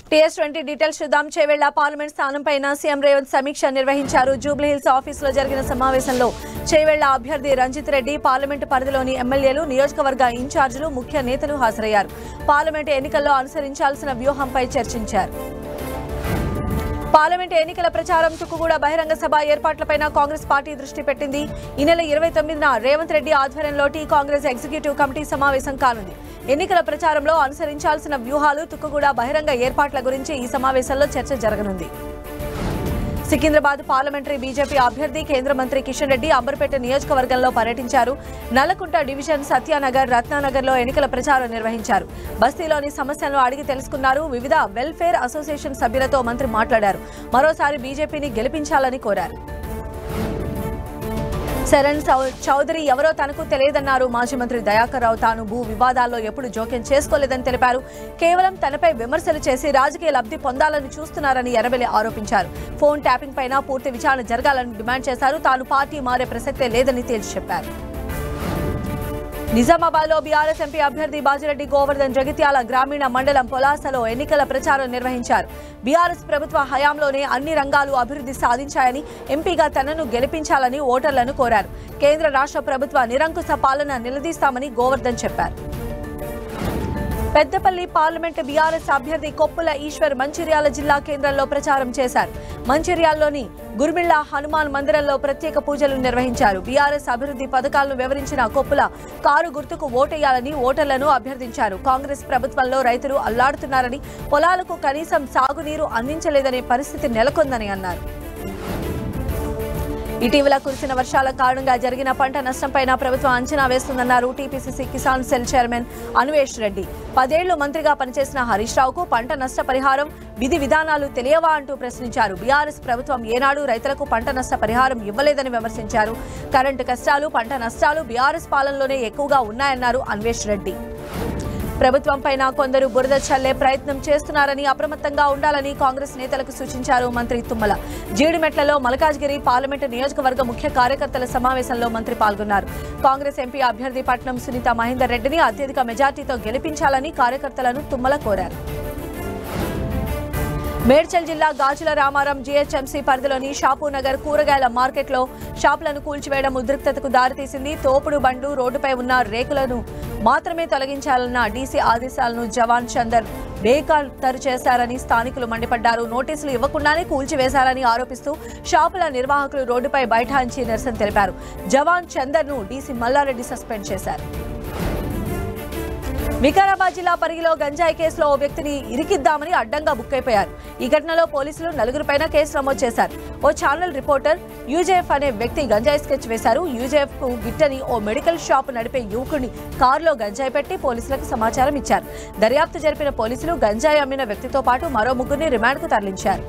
TS twenty details చూద్దాం Chevella parliament స్థానంపైన CM Revanth సమీక్ష నిర్వహించారు జూబ్లీహిల్స్ ఆఫీసులో జరిగిన సమావేశంలో చేవెళ్ల అభ్యర్థి రంజిత్ రెడ్డి పార్లమెంటు పరిధిలోని ఎమ్మెల్యేలు నియోజకవర్గ ఇన్ఛార్జీలు ముఖ్య నేతలు హాజరయ్యారు పార్లమెంటు ఎన్నికల్లో అనుసరించాల్సిన వ్యూహంపై చర్చించారు పార్లమెంట్ ఎన్నికల ప్రచారం తుక్కుగూడ బహిరంగ సభ ఏర్పాట్లపైన కాంగ్రెస్ పార్టీ దృష్టి పెట్టింది ఈ నెల ఇరవై తొమ్మిదిన రేవంత్ రెడ్డి ఆధ్వర్యంలో టీ కాంగ్రెస్ ఎగ్జిక్యూటివ్ కమిటీ సమావేశం కానుంది ఎన్నికల ప్రచారంలో అనుసరించాల్సిన వ్యూహాలు తుక్కుగూడ బహిరంగ ఏర్పాట్ల గురించి ఈ సమావేశంలో చర్చ జరగనుంది సికింద్రాబాద్ పార్లమెంటరీ బీజేపీ అభ్యర్థి కేంద్ర మంత్రి కిషన్ రెడ్డి అంబర్పేట నియోజకవర్గంలో పర్యటించారు నల్లకుంట డివిజన్ సత్యానగర్ రత్నానగర్లో ఎన్నికల ప్రచారం నిర్వహించారు బస్తీలోని సమస్యలను అడిగి తెలుసుకున్నారు వివిధ వెల్ఫేర్ అసోసియేషన్ సభ్యులతో మంత్రి మాట్లాడారు మరోసారి బీజేపీని గెలిపించాలని కోరారు శరణ్ చౌ- చౌదరి ఎవరో తనకు తెలియదన్నారు మాజీ మంత్రి దయాకర్ రావు తాను భూ వివాదాల్లో ఎప్పుడు జోక్యం చేసుకోలేదని తెలిపారు కేవలం తనపై విమర్శలు చేసి రాజకీయ లబ్ధి పొందాలని చూస్తున్నారని ఎర్రబెల్లి ఆరోపించారు ఫోన్ ట్యాపింగ్ పైన పూర్తి విచారణ జరగాలని డిమాండ్ చేశారు తాను పార్టీ మారే ప్రసక్తే లేదని తేల్చి చెప్పారు నిజామాబాద్ లో బీఆర్ఎస్ ఎంపీ అభ్యర్థి బాజిరెడ్డి గోవర్ధన్ జగిత్యాల గ్రామీణ మండలం పొలాసలో ఎన్నికల ప్రచారం నిర్వహించారు బీఆర్ఎస్ ప్రభుత్వ హయాంలోనే అన్ని రంగాలు అభివృద్ధి సాధించాయని ఎంపీగా తనను గెలిపించాలని ఓటర్లను కోరారు కేంద్ర రాష్ట్ర ప్రభుత్వ నిరంకుశ పాలన నిలదీస్తామని గోవర్ధన్ చెప్పారు పెద్దపల్లి పార్లమెంటు బీఆర్ఎస్ అభ్యర్థి కొప్పుల ఈశ్వర్ మంచిర్యాల జిల్లా కేంద్రంలో ప్రచారం చేశారు మంచిర్యాల్లోని గుర్మిళ్ల హనుమాన్ మందిరంలో ప్రత్యేక పూజలు నిర్వహించారు బీఆర్ఎస్ అభివృద్ధి పథకాలను వివరించిన కొప్పుల కారు గుర్తుకు ఓటేయాలని ఓటర్లను అభ్యర్థించారు కాంగ్రెస్ ప్రభుత్వంలో రైతులు అల్లాడుతున్నారని పొలాలకు కనీసం సాగునీరు అందించలేదనే పరిస్థితి నెలకొందని అన్నారు ఇటీవల కురిసిన వర్షాల కారణంగా జరిగిన పంట నష్టంపైన ప్రభుత్వం అంచనా వేస్తుందన్నారు TPCC Kisan cell chairman Anvesh Reddy పదేళ్లు మంత్రిగా పనిచేసిన హరీష్ రావుకు పంట నష్ట పరిహారం విధి విధానాలు తెలియవా అంటూ ప్రశ్నించారు బీఆర్ఎస్ ప్రభుత్వం ఏనాడు రైతులకు పంట నష్ట పరిహారం ఇవ్వలేదని విమర్శించారు కరెంటు కష్టాలు పంట నష్టాలు బీఆర్ఎస్ పాలనలోనే ఎక్కువగా ఉన్నాయన్నారు అన్వేష్ రెడ్డి ప్రభుత్వంపైన కొందరు బురద చల్లే ప్రయత్నం చేస్తున్నారని అప్రమత్తంగా ఉండాలని కాంగ్రెస్ నేతలకు సూచించారు మంత్రి తుమ్మల జీడిమెట్లలో మల్కాజ్గిరి పార్లమెంటు నియోజకవర్గ ముఖ్య కార్యకర్తల సమావేశంలో మంత్రి పాల్గొన్నారు కాంగ్రెస్ ఎంపీ అభ్యర్థి పట్నం సునీత మహేందర్ రెడ్డిని అత్యధిక మెజార్టీతో గెలిపించాలని కార్యకర్తలను తుమ్మల కోరారు మేడ్చల్ జిల్లా గాజుల రామారం జీహెచ్ఎంసీ పరిధిలోని షాపూనగర్ కూరగాయల మార్కెట్లో షాపులను కూల్చివేయడం ఉద్రిక్తతకు దారితీసింది తోపుడు బండ్లు రోడ్డుపై ఉన్న రేకులను మాత్రమే తొలగించాలన్న డీసీ ఆదేశాలను జవాన్ చందర్ బేఖాతరు చేశారని స్థానికులు మండిపడ్డారు నోటీసులు ఇవ్వకుండానే కూల్చివేశారని ఆరోపిస్తూ షాపుల నిర్వాహకులు రోడ్డుపై బైఠాయించి నిరసన తెలిపారు జవాన్ చందర్ను డీసీ మల్లారెడ్డి సస్పెండ్ చేశారు వికారాబాద్ జిల్లా పరిగిలో గంజాయి కేసులో ఓ వ్యక్తిని ఇరికిద్దామని అడ్డంగా బుక్ అయిపోయారు ఈ ఘటనలో పోలీసులు నలుగురిపైన కేసు నమోదు చేశారు ఓ ఛానల్ రిపోర్టర్ యూజేఎఫ్ అనే వ్యక్తి గంజాయి స్కెచ్ వేశారు యూజేఎఫ్ కు గిట్టని ఓ మెడికల్ షాప్ నడిపే యువకుడిని కారులో గంజాయి పెట్టి పోలీసులకు సమాచారం ఇచ్చారు దర్యాప్తు జరిపిన పోలీసులు గంజాయి అమ్మిన వ్యక్తితో పాటు మరో ముగ్గురిని రిమాండ్కు తరలించారు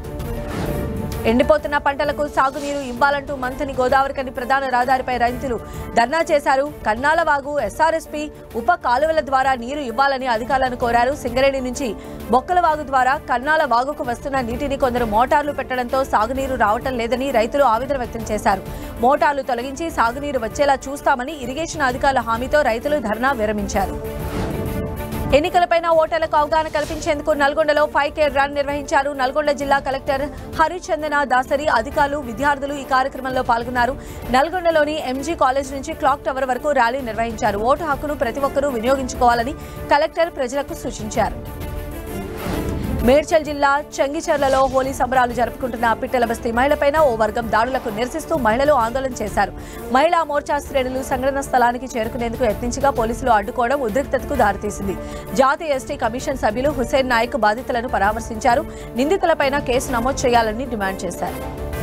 ఎండిపోతున్న పంటలకు సాగునీరు ఇవ్వాలంటూ మంథని గోదావరికని ప్రధాన రహదారిపై రైతులు ధర్నా చేశారు కన్నాల వాగు ఎస్ఆర్ఎస్పీ ఉప కాలువల ద్వారా నీరు ఇవ్వాలని అధికారులను కోరారు సింగరేణి నుంచి బొక్కల వాగు ద్వారా కన్నాల వాగుకు వస్తున్న నీటిని కొందరు మోటార్లు పెట్టడంతో సాగునీరు రావటం లేదని రైతులు ఆవేదన వ్యక్తం చేశారు మోటార్లు తొలగించి సాగునీరు వచ్చేలా చూస్తామని ఇరిగేషన్ అధికారుల హామీతో రైతులు ధర్నా విరమించారు ఎన్నికలపైన ఓటర్లకు అవగాహన కల్పించేందుకు నల్గొండలో ఫైవ్ కే రన్ నిర్వహించారు నల్గొండ జిల్లా కలెక్టర్ హరిచందన దాసరి అధికారులు విద్యార్థులు ఈ కార్యక్రమంలో పాల్గొన్నారు నల్గొండలోని ఎంజీ కాలేజ్ నుంచి క్లాక్ టవర్ వరకు ర్యాలీ నిర్వహించారు ఓటు హక్కును ప్రతి ఒక్కరూ వినియోగించుకోవాలని కలెక్టర్ ప్రజలకు సూచించారు మేడ్చల్ జిల్లా చెంగిచెర్లలో హోలీ సంబరాలు జరుపుకుంటున్న పిట్టల బస్తీ మహిళపైన ఓ వర్గం దాడులకు నిరసిస్తూ మహిళలు ఆందోళన చేశారు మహిళా మోర్చా శ్రేణులు సంఘటన స్థలానికి చేరుకునేందుకు యత్నించగా పోలీసులు అడ్డుకోవడం ఉద్రిక్తతకు దారితీసింది జాతీయ ఎస్టీ కమిషన్ సభ్యులు హుసేన్ నాయక్ బాధితులను పరామర్శించారు నిందితులపైన కేసు నమోదు చేయాలని డిమాండ్ చేశారు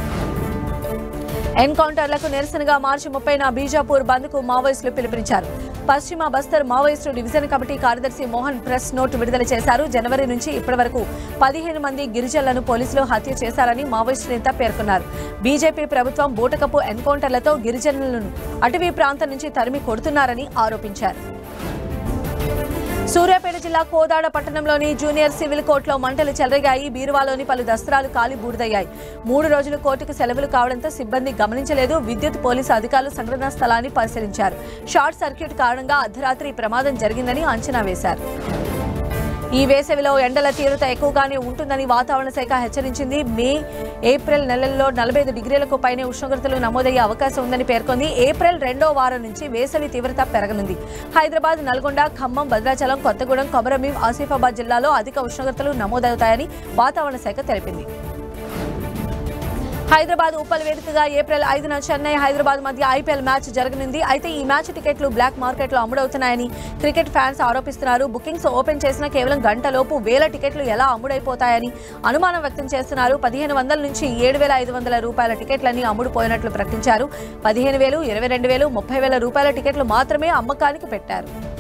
ఎన్కౌంటర్లకు నిరసనగా మార్చి ముప్పైన బీజాపూర్ బంద్కు మావోయిస్టులు పిలుపునిచ్చారు పశ్చిమ బస్తర్ మావోయిస్టు డివిజన్ కమిటీ కార్యదర్శి మోహన్ ప్రెస్ నోట్ విడుదల చేశారు జనవరి నుంచి ఇప్పటి వరకు పదిహేను మంది గిరిజనులను పోలీసులు హత్య చేశారని మావోయిస్టు నేత పేర్కొన్నారు బీజేపీ ప్రభుత్వం బూటకపు ఎన్కౌంటర్లతో గిరిజనులను అటవీ ప్రాంతం నుంచి తరిమి కొడుతున్నారని ఆరోపించారు సూర్యాపేట జిల్లా కోదాడ పట్టణంలోని జూనియర్ సివిల్ కోర్టులో మంటలు చెలరేగాయి బీరువాలోని పలు దస్త్రాలు కాలి బూడిదయ్యాయి మూడు రోజులు కోర్టుకు సెలవులు కావడంతో సిబ్బంది గమనించలేదు విద్యుత్ పోలీసు అధికారులు సంఘటనా స్థలాన్ని పరిశీలించారు షార్ట్ సర్క్యూట్ కారణంగా అర్ధరాత్రి ఈ ప్రమాదం జరిగిందని అంచనా వేశారు ఈ వేసవిలో ఎండల తీవ్రత ఎక్కువగానే ఉంటుందని వాతావరణ శాఖ హెచ్చరించింది మే ఏప్రిల్ నెలల్లో నలభై ఐదు డిగ్రీలకు పైనే ఉష్ణోగ్రతలు నమోదయ్యే అవకాశం ఉందని పేర్కొంది ఏప్రిల్ రెండో వారం నుంచి వేసవి తీవ్రత పెరగనుంది హైదరాబాద్ నల్గొండ ఖమ్మం భద్రాచలం కొత్తగూడెం కొమరమీం ఆసిఫాబాద్ జిల్లాలో అధిక ఉష్ణోగ్రతలు నమోదవుతాయని వాతావరణ శాఖ తెలిపింది హైదరాబాద్ ఉప్పల్ వేదికగా ఏప్రిల్ ఐదున చెన్నై హైదరాబాద్ మధ్య ఐపీఎల్ మ్యాచ్ జరగనుంది అయితే ఈ మ్యాచ్ టికెట్లు బ్లాక్ మార్కెట్లో అమ్ముడవుతున్నాయని క్రికెట్ ఫ్యాన్స్ ఆరోపిస్తున్నారు బుకింగ్స్ ఓపెన్ చేసిన కేవలం గంటలోపు వేల టికెట్లు ఎలా అమ్ముడైపోతాయని అనుమానం వ్యక్తం చేస్తున్నారు పదిహేను వందల నుంచి ఏడు వేల ఐదు వందల రూపాయల టికెట్లన్నీ అమ్ముడుపోయినట్లు ప్రకటించారు పదిహేను వేలు ఇరవై రెండు వేలు ముప్పై వేల రూపాయల టికెట్లు మాత్రమే అమ్మకానికి పెట్టారు